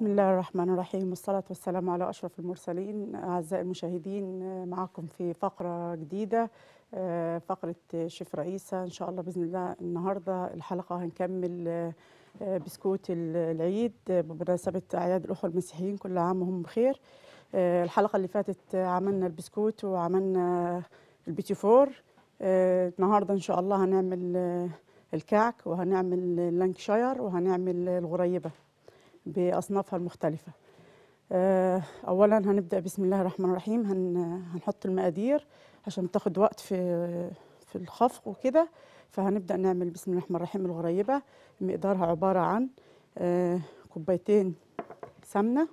بسم الله الرحمن الرحيم والصلاة والسلام على أشرف المرسلين أعزائي المشاهدين معكم في فقرة جديدة آه، فقرة شيف رئيسة إن شاء الله بإذن الله النهاردة الحلقة هنكمل آه، بسكوت العيد بمناسبة أعياد الأخوة المسيحيين كل عام وهم بخير آه، الحلقة اللي فاتت عملنا البسكوت وعملنا البيتي فور آه، النهاردة إن شاء الله هنعمل آه، الكعك وهنعمل اللانكشاير وهنعمل الغريبة بأصنافها المختلفة آه، أولا هنبدأ بسم الله الرحمن الرحيم هن هنحط المقادير عشان تاخد وقت في في الخفق وكده فهنبدأ نعمل بسم الله الرحمن الرحيم الغريبة مقدارها عبارة عن آه، كوبايتين سمنة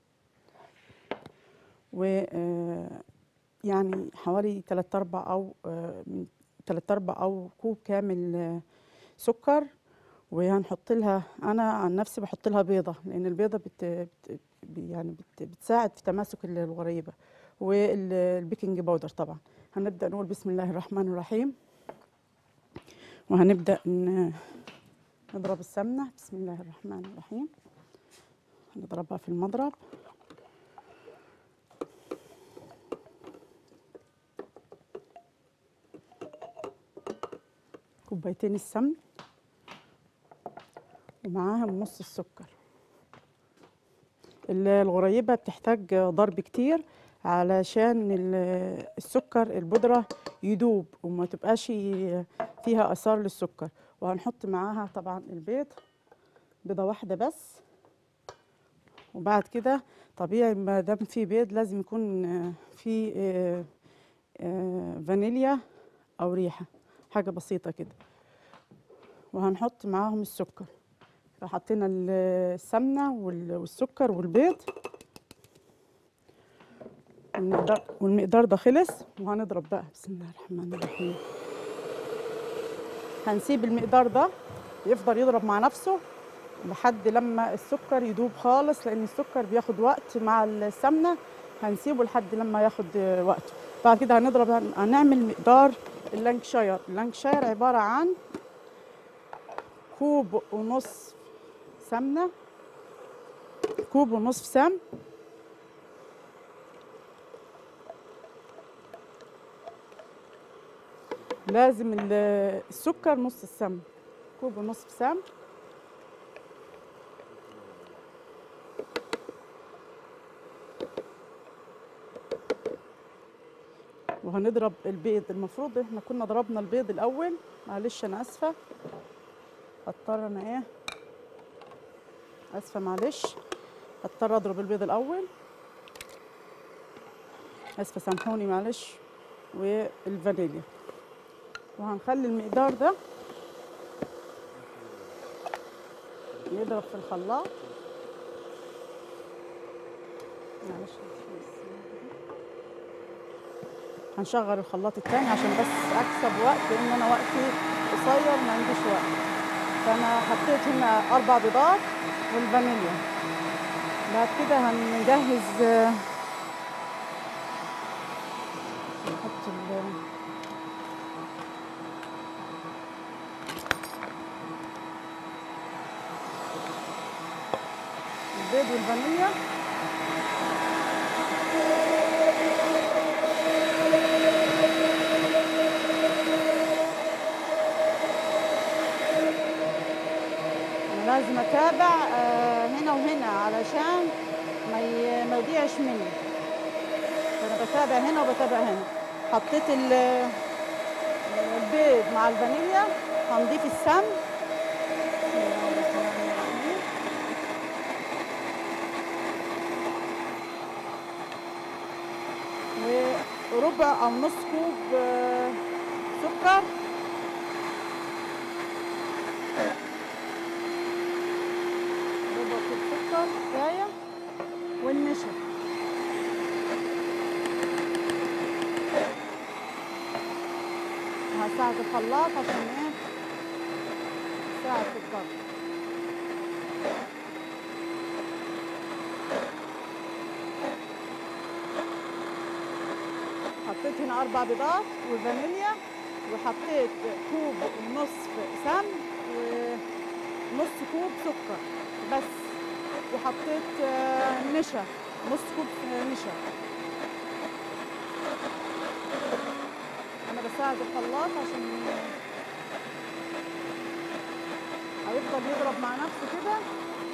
و آه، يعني حوالي تلات أرباع أو آه، من تلات أرباع أو كوب كامل آه، سكر وهنحط لها انا عن نفسي بحط لها بيضه لان البيضه بت بت يعني بت بتساعد في تماسك الغريبه والبيكنج باودر طبعا هنبدا نقول بسم الله الرحمن الرحيم وهنبدا ن- نضرب السمنه بسم الله الرحمن الرحيم نضربها في المضرب كوبايتين السمن ومعاهم نص السكر ال- الغريبة بتحتاج ضرب كتير علشان ال- السكر البودرة يدوب وما تبقاش فيها آثار للسكر وهنحط معاها طبعا البيض بيضة واحدة بس وبعد كده طبيعي ما دام في بيض لازم يكون آه، في آه، آه، فانيليا أو ريحة حاجة بسيطة كده وهنحط معاهم السكر حطينا ال- السمنة وال- والسكر والبيض والمقدار, والمقدار ده خلص وهنضرب بقى بسم الله الرحمن الرحيم هنسيب المقدار ده يفضل يضرب مع نفسه لحد لما السكر يدوب خالص لان السكر بياخد وقت مع السمنه هنسيبه لحد لما ياخد آه، وقته بعد كده هنضرب هنعمل مقدار اللانكشاير اللانكشاير عباره عن كوب ونص سمنة كوب ونصف سمن لازم ال- السكر نص السمن كوب ونصف سمن وهنضرب البيض المفروض احنا كنا ضربنا البيض الاول معلش انا اسفه اضطر انا ايه اسفه معلش اضطر اضرب البيض الاول اسفه سامحوني معلش والفانيليا وهنخلي المقدار ده يضرب في الخلاط معلش هنشغل الخلاط التاني عشان بس اكسب وقت لان انا وقتي قصير ما عنديش وقت فانا حطيت هنا اربع بيضات والفانيليا بعد كده هنجهز آه، نحط ال البيض والفانيليا أنا لازم اتابع آه، هنا وهنا علشان ما ي- ما يضيعش مني فانا بتابع هنا وبتابع هنا حطيت ال- البيض مع الفانيليا هنضيف السمن بسم الله الرحمن الرحيم. وربع او نص كوب آه، سكر ربع كوب سكر كفايه والنشا هساعد الخلاط عشان ايه يساعد في الضغط حطيت هنا اربع بيضات وفانيليا وحطيت كوب ونصف سمن ونص كوب سكر بس وحطيت آه، نشا نص كوب آه، نشا انا بساعد الخلاط عشان هيفضل يضرب مع نفسه كده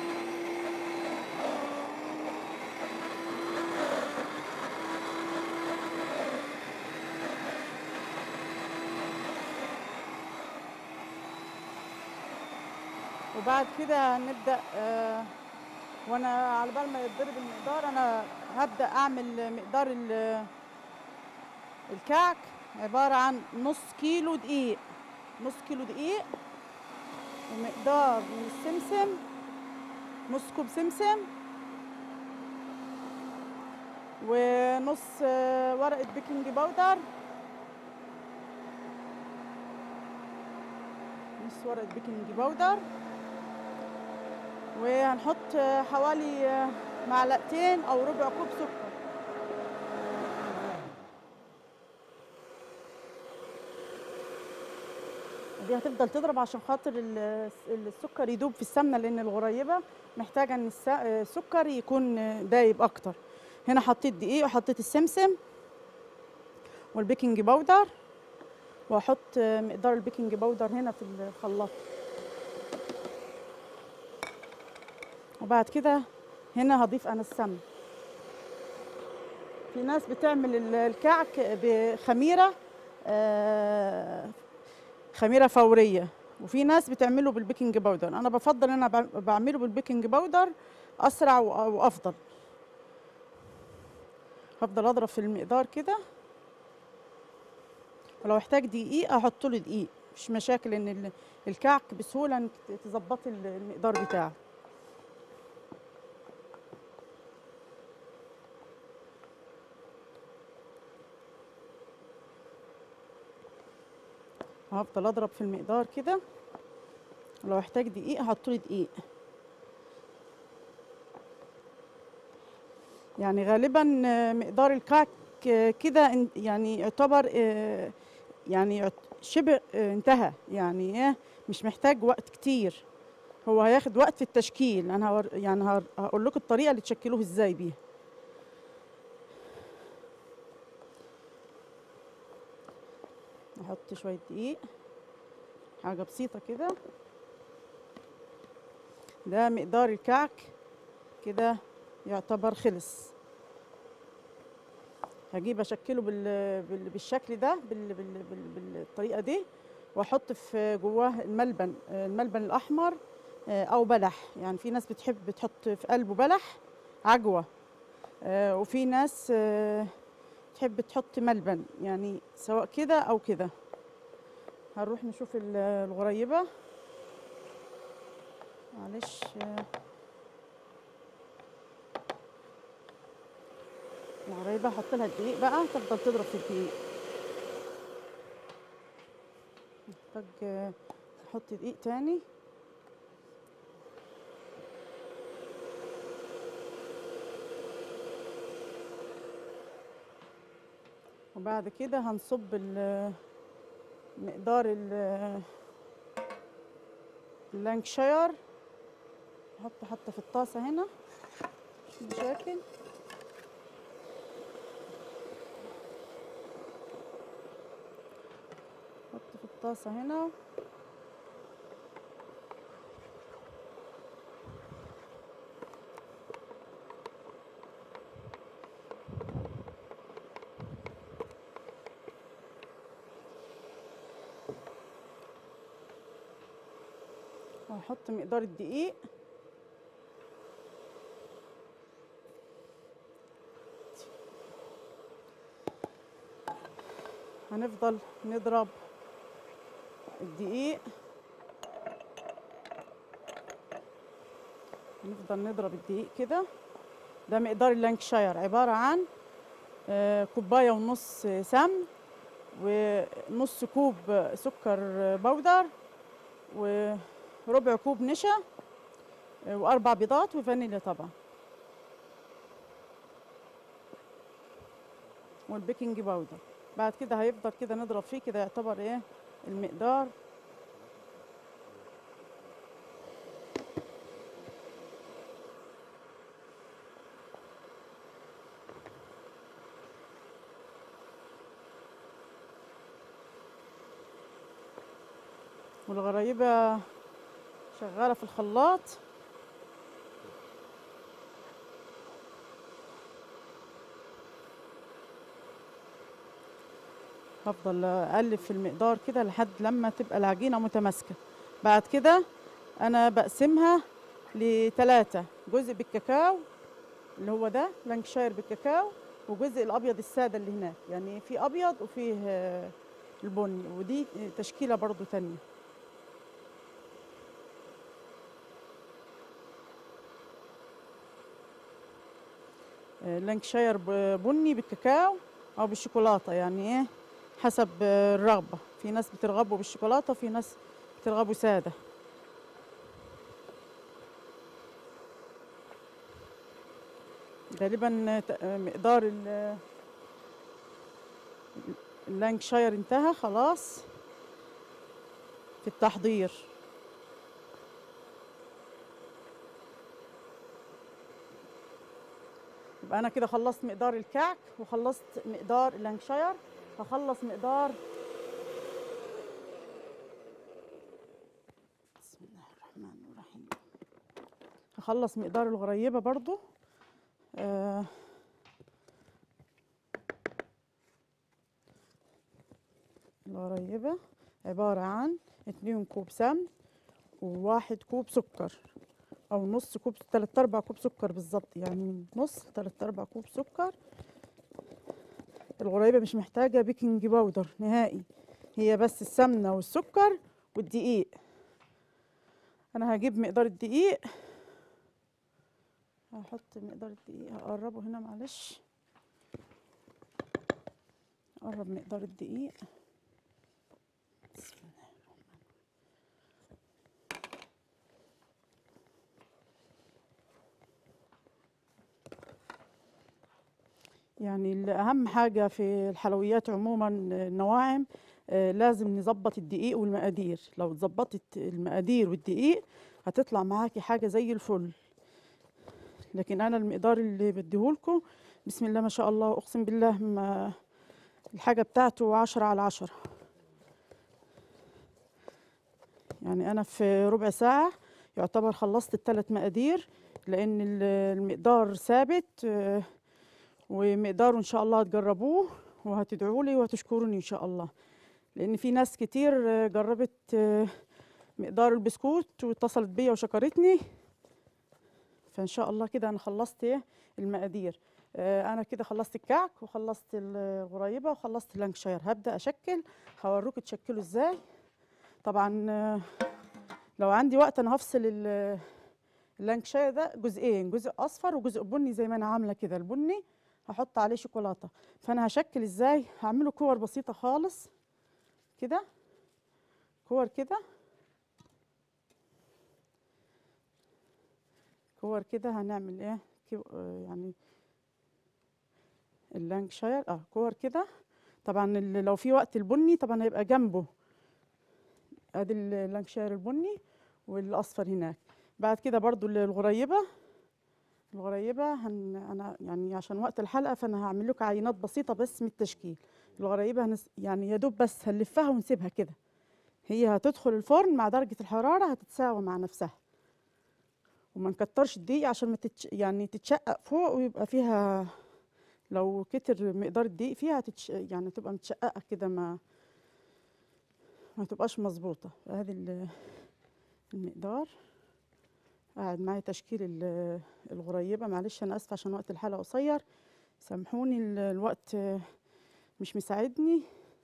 وبعد كده هنبدأ آه، وانا على بال ما يتضرب المقدار انا هبدأ اعمل مقدار ال- الكعك عبارة عن نص كيلو دقيق نص كيلو دقيق ومقدار من السمسم نص كوب سمسم ونص آه، ورقة بيكنج باودر نص ورقة بيكنج باودر وهنحط آه، حوالي آه، معلقتين او ربع كوب سكر دي هتفضل تضرب عشان خاطر ال- السكر يدوب في السمنه لان الغريبه محتاجه ان الس- السكر يكون دايب اكتر هنا حطيت دقيق وحطيت السمسم والبيكنج باودر واحط مقدار البيكنج باودر هنا في الخلاط وبعد كده هنا هضيف انا السمن في ناس بتعمل ال- الكعك بخميره آه، خميره فوريه وفي ناس بتعمله بالبيكنج باودر انا بفضل انا بعم- بعمله بالبيكنج باودر اسرع و- وافضل هفضل اضرب في المقدار كده ولو احتاج دقيق احط له دقيق مش مشاكل ان ال- الكعك بسهوله انك ت- تظبطي ال- المقدار بتاعه هفضل اضرب في المقدار كده ولو احتاج دقيق احط له دقيق يعني غالبا آه، مقدار الكعك آه، كده ان- يعني يعتبر آه، يعني يعت- شبه آه، انتهى يعني ايه مش محتاج وقت كتير هو هياخد وقت في التشكيل انا هور يعني هر- هقول لكم الطريقه اللي تشكلوه ازاي بيها نحط شويه دقيق حاجه بسيطه كده ده مقدار الكعك كده يعتبر خلص هجيب اشكله بال... بال... بالشكل ده بال... بال... بال... بالطريقه دي واحط في جواه الملبن آه، الملبن الاحمر آه، او بلح يعني في ناس بتحب بتحط في قلبه بلح عجوه آه، وفي ناس آه، تحب تحط ملبن يعني سواء كده او كده هنروح نشوف ال- الغريبه معلش آه، الغريبة احط لها الدقيق بقى تفضل تضرب في الدقيق محتاج آه، احط دقيق تاني وبعد كده هنصب ال- مقدار ال- اللانكشاير احطه حتى في الطاسة هنا مش مشاكل احط في الطاسة هنا واحط مقدار الدقيق هنفضل نضرب الدقيق نفضل نضرب الدقيق كده ده مقدار اللانكشاير عبارة عن آه، كوباية ونص سمن ونص كوب سكر بودر وربع كوب نشا آه، وأربع بيضات وفانيليا طبعا والبيكنج باودر بعد كده هيفضل كده نضرب فيه كده يعتبر ايه المقدار والغرايبة شغالة في الخلاط هفضل اقلب في المقدار كده لحد لما تبقى العجينه متماسكه بعد كده انا بقسمها لثلاثه جزء بالكاكاو اللي هو ده لانكشاير بالكاكاو وجزء الابيض الساده اللي هناك يعني في ابيض وفيه آه، البني ودي تشكيله برضو تانية آه، لانكشاير ب- بني بالكاكاو او بالشوكولاته يعني ايه حسب آه، الرغبه في ناس بترغبوا بالشوكولاته وفي ناس بترغبوا ساده غالبا ت- آه، مقدار ال- اللانكشاير انتهى خلاص في التحضير يبقى انا كده خلصت مقدار الكعك وخلصت مقدار اللانكشاير هخلص مقدار بسم الله الرحمن الرحيم هخلص مقدار الغريبة برضو آه الغريبة عبارة عن اتنين كوب سمن وواحد كوب سكر او نص كوب تلات ارباع كوب سكر بالظبط يعني نص تلات ارباع كوب سكر الغريبة مش محتاجة بيكنج باودر نهائي هي بس السمنة والسكر والدقيق انا هجيب مقدار الدقيق هحط مقدار الدقيق هقربه هنا معلش اقرب مقدار الدقيق بسم الله الرحمن يعني ال- اهم حاجه في الحلويات عموما النواعم آه، لازم نظبط الدقيق والمقادير لو ظبطت المقادير والدقيق هتطلع معاكي حاجه زي الفل لكن انا المقدار اللي بديهولكوا بسم الله ما شاء الله اقسم بالله ما الحاجه بتاعته عشرة على عشرة يعني انا في ربع ساعه يعتبر خلصت الثلاث مقادير لان ال- المقدار ثابت آه، ومقداره ان شاء الله هتجربوه وهتدعوا لي وهتشكروني ان شاء الله لان في ناس كتير آه، جربت آه، مقدار البسكوت واتصلت بيا وشكرتني فان شاء الله كده انا خلصت ايه المقادير آه، انا كده خلصت الكعك وخلصت الغريبه وخلصت اللانكشاير هبدا اشكل هوريكم تشكلوا ازاي طبعا آه، لو عندي وقت انا هفصل ال- اللانكشاير ده جزئين جزء اصفر وجزء بني زي ما انا عامله كده البني هحط عليه شوكولاته فانا هشكل ازاي هعمله كور بسيطه خالص كده كور كده كور كده هنعمل ايه كيو- آه، يعني اللانكشاير اه كور كده طبعا ال- لو في وقت البني طبعا هيبقى جنبه ادي اللانكشاير البني والاصفر هناك بعد كده برضو ال- الغريبه الغريبه هن انا يعني عشان وقت الحلقه فانا هعمل لكم عينات بسيطه بس من التشكيل الغريبه هنس يعني يا دوب بس هنلفها ونسيبها كده هي هتدخل الفرن مع درجه الحراره هتتساوى مع نفسها وما نكترش الدقيق عشان ما تتش... يعني تتشقق فوق ويبقى فيها لو كتر مقدار الدقيق فيها تتش... يعني تبقى متشققه كده ما ما تبقاش مظبوطه هذه ال- المقدار قاعد معايا تشكيل ال- الغريبه معلش انا اسفه عشان وقت الحلقه قصير سامحوني ال- الوقت آه، مش مساعدني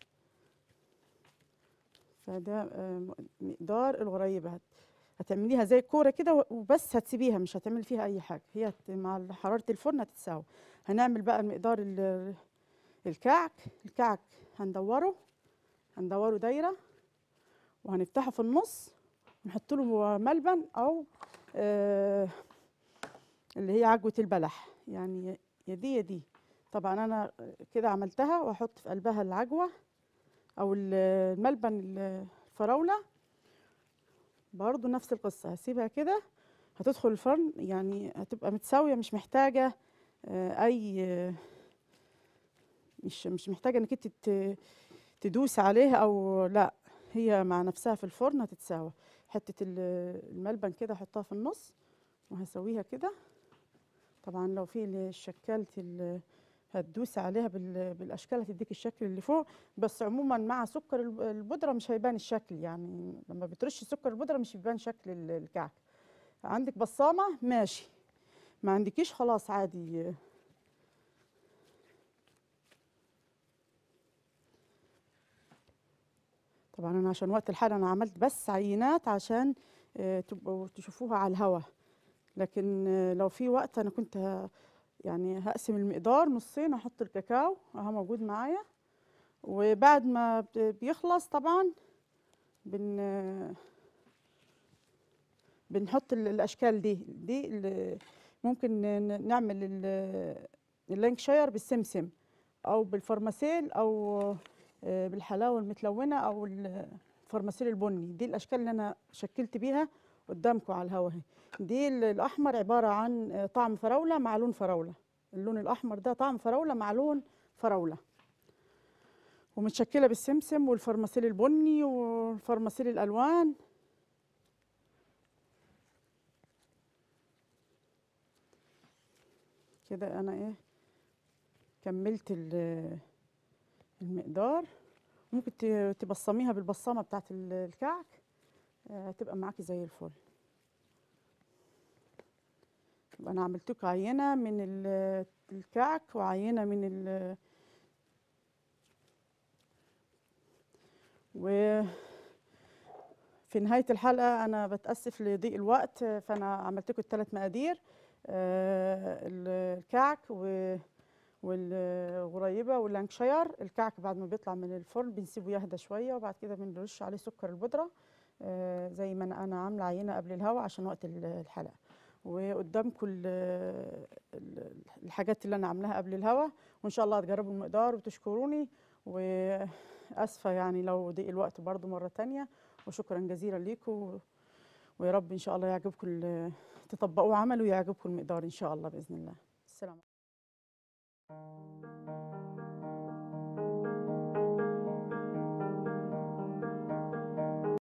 فده آه، م- مقدار الغريبه هت- هتعمليها زي الكوره كده و- وبس هتسيبيها مش هتعملي فيها اي حاجه هي هت- مع حراره الفرن هتتساوي هنعمل بقى المقدار ال- الكعك الكعك هندوره هندوره دايره وهنفتحه في النص نحط له ملبن او آه اللي هي عجوه البلح يعني يا دي يا دي طبعا انا كده عملتها واحط في قلبها العجوه او ال- الملبن الفراوله برضو نفس القصه هسيبها كده هتدخل الفرن يعني هتبقى متساويه مش محتاجه آه، اي آه، مش مش محتاجه انك انت ت- تدوس عليها او لا هي مع نفسها في الفرن هتتساوى حته ال- الملبن كده احطها في النص وهسويها كده طبعا لو في الشكالة ال- هتدوسي عليها بال- بالاشكال هتديك الشكل اللي فوق بس عموما مع سكر الب- البودره مش هيبان الشكل يعني لما بترشي سكر البودره مش بيبان شكل ال- الكعك عندك بصامه ماشي ما عندكيش خلاص عادي طبعا انا عشان وقت الحلقه انا عملت بس عينات عشان آه، تبقوا تشوفوها على الهوا لكن آه، لو في وقت انا كنت ه- يعني هقسم المقدار نصين احط الكاكاو اهو موجود معايا وبعد ما بت- بيخلص طبعا بن آه، بنحط ال- الاشكال دي دي ال- ممكن ن- نعمل ال- اللانكشاير بالسمسم او بالفرماسيل او آه، بالحلاوه المتلونه او الفرماسيل البني دي الاشكال اللي انا شكلت بيها قدامكم على الهوا اهي دي ال- الاحمر عباره عن آه، طعم فراوله مع لون فراوله اللون الاحمر ده طعم فراوله مع لون فراوله ومتشكله بالسمسم والفرماسيل البني والفرماسيل الالوان كده انا ايه كملت ال- المقدار ممكن ت- تبصميها بالبصامه بتاعت ال- الكعك آه، هتبقى معاكي زي الفل يبقى انا عملت لكم عينه من ال- الكعك وعينه من ال و في نهايه الحلقه انا بتاسف لضيق الوقت آه، فانا عملت لكم الثلاث مقادير آه، ال- الكعك و والغريبه واللانكشاير الكعك بعد ما بيطلع من الفرن بنسيبه يهدى شويه وبعد كده بنرش عليه سكر البودره آه، زي ما انا أنا عامله عينه قبل الهوا عشان وقت ال- الحلقه وقدامكم ال- ال- الحاجات اللي انا عاملاها قبل الهوا وان شاء الله هتجربوا المقدار وتشكروني واسفه يعني لو ضيق الوقت برضو مره تانية وشكرا جزيلا ليكم ويا رب ان شاء الله يعجبكم ال- تطبقوه عمل ويعجبكم المقدار ان شاء الله باذن الله السلام عليكم